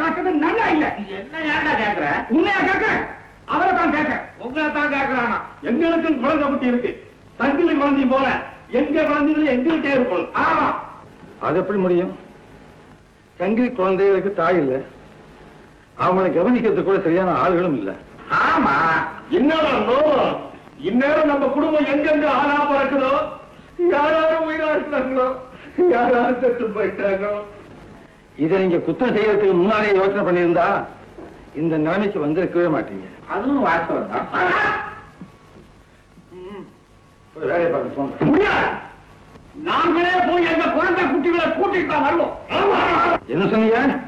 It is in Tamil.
நடக்குது நல்லா இல்ல என்ன ஏன்டா கேக்குற உன்னையா கேட்க அவரை தான் கேட்க உங்களை தான் கேக்குறானா எங்களுக்கும் குழந்தை குட்டி இருக்கு தங்கிலி குழந்தை போல எங்க குழந்தைகளும் எங்கள்கிட்டே இருக்கும் ஆமா அது எப்படி முடியும் சங்கிலி குழந்தைகளுக்கு தாய் இல்ல அவங்களை கவனிக்கிறதுக்கு கூட சரியான ஆளுகளும் இல்ல ஆமா என்னடா நோம் இந்நேரம் நம்ம குடும்பம் எங்கெங்க ஆளா பறக்குதோ யாராரும் உயிரா இருக்கிறாங்களோ யாராரும் செத்து போயிட்டாங்களோ இதை நீங்க குத்தம் செய்யறதுக்கு முன்னாலே யோசனை பண்ணியிருந்தா இந்த நிலைமைக்கு வந்திருக்கவே மாட்டீங்க அதுவும் வாஸ்தவம் தான் போய் வேலையை பார்க்க போங்க முடியாது நாங்களே போய் எங்க குழந்தை குட்டிகளை கூட்டிட்டு தான் வருவோம் ஆமா என்ன சொன்னீங்க